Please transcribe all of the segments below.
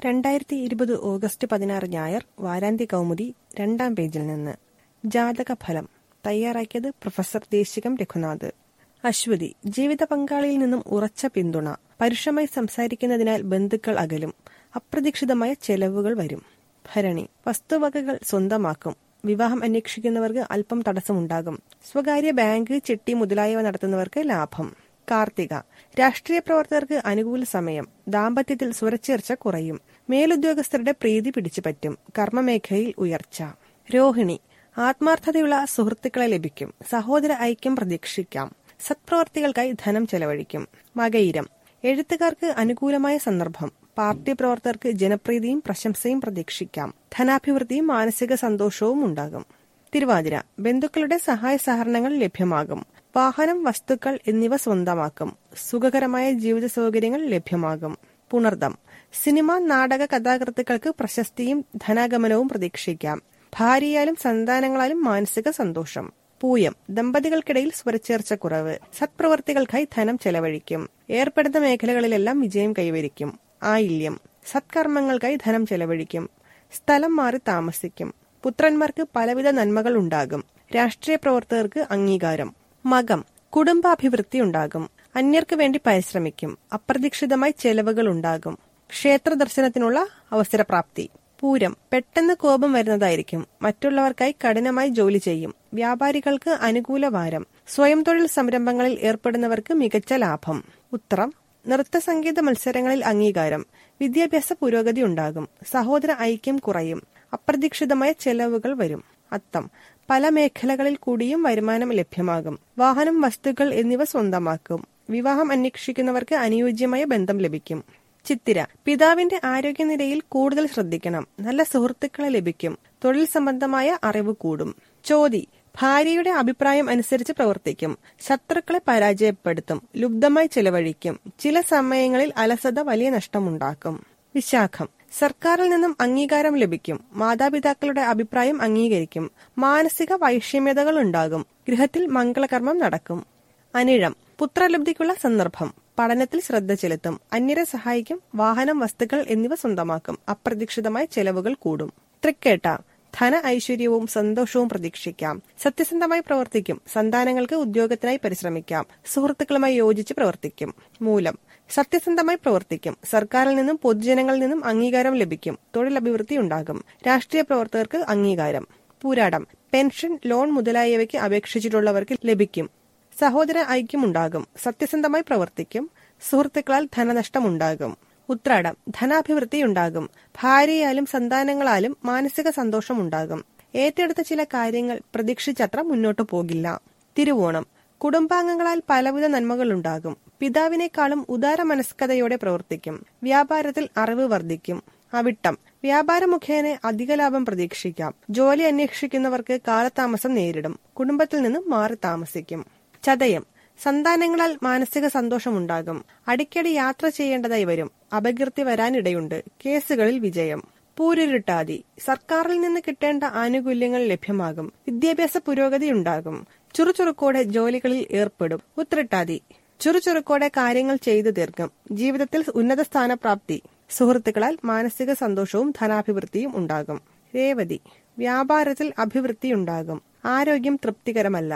രണ്ടായിരത്തി ഇരുപത് ഓഗസ്റ്റ് പതിനാറ് ഞായർ വാരാന്ത്യ കൗമുദി രണ്ടാം പേജിൽ നിന്ന് ജാതക ഫലം തയ്യാറാക്കിയത് പ്രൊഫസർ ദേശികം രഘുനാഥ് അശ്വതി ജീവിത പങ്കാളിയിൽ നിന്നും ഉറച്ച പിന്തുണ പരുഷമായി സംസാരിക്കുന്നതിനാൽ ബന്ധുക്കൾ അകലും അപ്രതീക്ഷിതമായ ചെലവുകൾ വരും ഭരണി വസ്തുവകകൾ സ്വന്തമാക്കും വിവാഹം അന്വേഷിക്കുന്നവർക്ക് അല്പം തടസ്സമുണ്ടാകും സ്വകാര്യ ബാങ്ക് ചിട്ടി മുതലായവ നടത്തുന്നവർക്ക് ലാഭം കാർത്തിക രാഷ്ട്രീയ പ്രവർത്തകർക്ക് അനുകൂല സമയം ദാമ്പത്യത്തിൽ സ്വരച്ചേർച്ച കുറയും മേലുദ്യോഗസ്ഥരുടെ പ്രീതി പിടിച്ചുപറ്റും കർമ്മമേഖലയിൽ ഉയർച്ച രോഹിണി ആത്മാർത്ഥതയുള്ള സുഹൃത്തുക്കളെ ലഭിക്കും സഹോദര ഐക്യം പ്രതീക്ഷിക്കാം സത്പ്രവർത്തികൾക്കായി ധനം ചെലവഴിക്കും മകയിരം എഴുത്തുകാർക്ക് അനുകൂലമായ സന്ദർഭം പാർട്ടി പ്രവർത്തകർക്ക് ജനപ്രീതിയും പ്രശംസയും പ്രതീക്ഷിക്കാം ധനാഭിവൃദ്ധിയും മാനസിക സന്തോഷവും ഉണ്ടാകും തിരുവാതിര ബന്ധുക്കളുടെ സഹായ സഹകരണങ്ങൾ ലഭ്യമാകും വാഹനം വസ്തുക്കൾ എന്നിവ സ്വന്തമാക്കും സുഖകരമായ ജീവിത സൗകര്യങ്ങൾ ലഭ്യമാകും പുണർദം സിനിമ നാടക കഥാകൃത്തുക്കൾക്ക് പ്രശസ്തിയും ധനാഗമനവും പ്രതീക്ഷിക്കാം ഭാര്യയാലും സന്താനങ്ങളാലും മാനസിക സന്തോഷം പൂയം ദമ്പതികൾക്കിടയിൽ സ്വരച്ചേർച്ച കുറവ് സത്പ്രവർത്തികൾക്കായി ധനം ചെലവഴിക്കും ഏർപ്പെടുന്ന മേഖലകളിലെല്ലാം വിജയം കൈവരിക്കും ആയില്യം സത്കർമ്മങ്ങൾക്കായി ധനം ചെലവഴിക്കും സ്ഥലം മാറി താമസിക്കും പുത്രന്മാർക്ക് പലവിധ നന്മകൾ ഉണ്ടാകും രാഷ്ട്രീയ പ്രവർത്തകർക്ക് അംഗീകാരം മകം കുടുംബാഭിവൃദ്ധി ഉണ്ടാകും അന്യർക്ക് വേണ്ടി പരിശ്രമിക്കും അപ്രതീക്ഷിതമായി ചെലവുകൾ ഉണ്ടാകും ക്ഷേത്ര ദർശനത്തിനുള്ള അവസരപ്രാപ്തി പൂരം പെട്ടെന്ന് കോപം വരുന്നതായിരിക്കും മറ്റുള്ളവർക്കായി കഠിനമായി ജോലി ചെയ്യും വ്യാപാരികൾക്ക് അനുകൂല വാരം സ്വയം തൊഴിൽ സംരംഭങ്ങളിൽ ഏർപ്പെടുന്നവർക്ക് മികച്ച ലാഭം ഉത്തരം നൃത്ത സംഗീത മത്സരങ്ങളിൽ അംഗീകാരം വിദ്യാഭ്യാസ പുരോഗതി ഉണ്ടാകും സഹോദര ഐക്യം കുറയും അപ്രതീക്ഷിതമായ ചെലവുകൾ വരും അത്തം പല മേഖലകളിൽ കൂടിയും വരുമാനം ലഭ്യമാകും വാഹനം വസ്തുക്കൾ എന്നിവ സ്വന്തമാക്കും വിവാഹം അന്വേഷിക്കുന്നവർക്ക് അനുയോജ്യമായ ബന്ധം ലഭിക്കും ചിത്തിര പിതാവിന്റെ ആരോഗ്യനിലയിൽ കൂടുതൽ ശ്രദ്ധിക്കണം നല്ല സുഹൃത്തുക്കളെ ലഭിക്കും തൊഴിൽ സംബന്ധമായ അറിവ് കൂടും ചോതി ഭാര്യയുടെ അഭിപ്രായം അനുസരിച്ച് പ്രവർത്തിക്കും ശത്രുക്കളെ പരാജയപ്പെടുത്തും ലുബ്ധമായി ചെലവഴിക്കും ചില സമയങ്ങളിൽ അലസത വലിയ നഷ്ടമുണ്ടാക്കും വിശാഖം സർക്കാരിൽ നിന്നും അംഗീകാരം ലഭിക്കും മാതാപിതാക്കളുടെ അഭിപ്രായം അംഗീകരിക്കും മാനസിക വൈഷമ്യതകൾ ഉണ്ടാകും ഗൃഹത്തിൽ മംഗളകർമ്മം നടക്കും അനിഴം പുത്രലബ്ധിക്കുള്ള സന്ദർഭം പഠനത്തിൽ ശ്രദ്ധ ചെലുത്തും അന്യരെ സഹായിക്കും വാഹനം വസ്തുക്കൾ എന്നിവ സ്വന്തമാക്കും അപ്രതീക്ഷിതമായ ചെലവുകൾ കൂടും തൃക്കേട്ട ധന ഐശ്വര്യവും സന്തോഷവും പ്രതീക്ഷിക്കാം സത്യസന്ധമായി പ്രവർത്തിക്കും സന്താനങ്ങൾക്ക് ഉദ്യോഗത്തിനായി പരിശ്രമിക്കാം സുഹൃത്തുക്കളുമായി യോജിച്ച് പ്രവർത്തിക്കും മൂലം സത്യസന്ധമായി പ്രവർത്തിക്കും സർക്കാരിൽ നിന്നും പൊതുജനങ്ങളിൽ നിന്നും അംഗീകാരം ലഭിക്കും തൊഴിലഭിവൃദ്ധി ഉണ്ടാകും രാഷ്ട്രീയ പ്രവർത്തകർക്ക് അംഗീകാരം പൂരാടം പെൻഷൻ ലോൺ മുതലായവയ്ക്ക് അപേക്ഷിച്ചിട്ടുള്ളവർക്ക് ലഭിക്കും സഹോദര ഐക്യമുണ്ടാകും സത്യസന്ധമായി പ്രവർത്തിക്കും സുഹൃത്തുക്കളാൽ ധനനഷ്ടമുണ്ടാകും ഉത്രാടം ധനാഭിവൃദ്ധി ഉണ്ടാകും ഭാര്യയാലും സന്താനങ്ങളാലും മാനസിക സന്തോഷമുണ്ടാകും ഏറ്റെടുത്ത ചില കാര്യങ്ങൾ പ്രതീക്ഷിച്ചത്ര മുന്നോട്ടു പോകില്ല തിരുവോണം കുടുംബാംഗങ്ങളാൽ പലവിധ നന്മകളുണ്ടാകും പിതാവിനേക്കാളും ഉദാര മനസ്കതയോടെ പ്രവർത്തിക്കും വ്യാപാരത്തിൽ അറിവ് വർദ്ധിക്കും അവിട്ടം വ്യാപാര മുഖേന അധിക ലാഭം പ്രതീക്ഷിക്കാം ജോലി അന്വേഷിക്കുന്നവർക്ക് കാലതാമസം നേരിടും കുടുംബത്തിൽ നിന്നും മാറി താമസിക്കും ചതയം സന്താനങ്ങളാൽ മാനസിക സന്തോഷമുണ്ടാകും അടിക്കടി യാത്ര ചെയ്യേണ്ടതായി വരും അപകീർത്തി വരാനിടയുണ്ട് കേസുകളിൽ വിജയം പൂരുരുട്ടാതി സർക്കാരിൽ നിന്ന് കിട്ടേണ്ട ആനുകൂല്യങ്ങൾ ലഭ്യമാകും വിദ്യാഭ്യാസ പുരോഗതി ഉണ്ടാകും ചുറുചുറുക്കോടെ ജോലികളിൽ ഏർപ്പെടും ഉത്രട്ടാതി ചുറുചുറുക്കോടെ കാര്യങ്ങൾ ചെയ്തു തീർക്കും ജീവിതത്തിൽ ഉന്നത സ്ഥാനപ്രാപ്തി സുഹൃത്തുക്കളാൽ മാനസിക സന്തോഷവും ധനാഭിവൃദ്ധിയും ഉണ്ടാകും രേവതി വ്യാപാരത്തിൽ അഭിവൃദ്ധിയുണ്ടാകും ആരോഗ്യം തൃപ്തികരമല്ല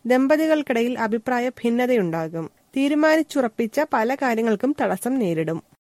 ദമ്പതികൾക്കിടയിൽ അഭിപ്രായ ഭിന്നതയുണ്ടാകും തീരുമാനിച്ചുറപ്പിച്ച പല കാര്യങ്ങൾക്കും തടസ്സം നേരിടും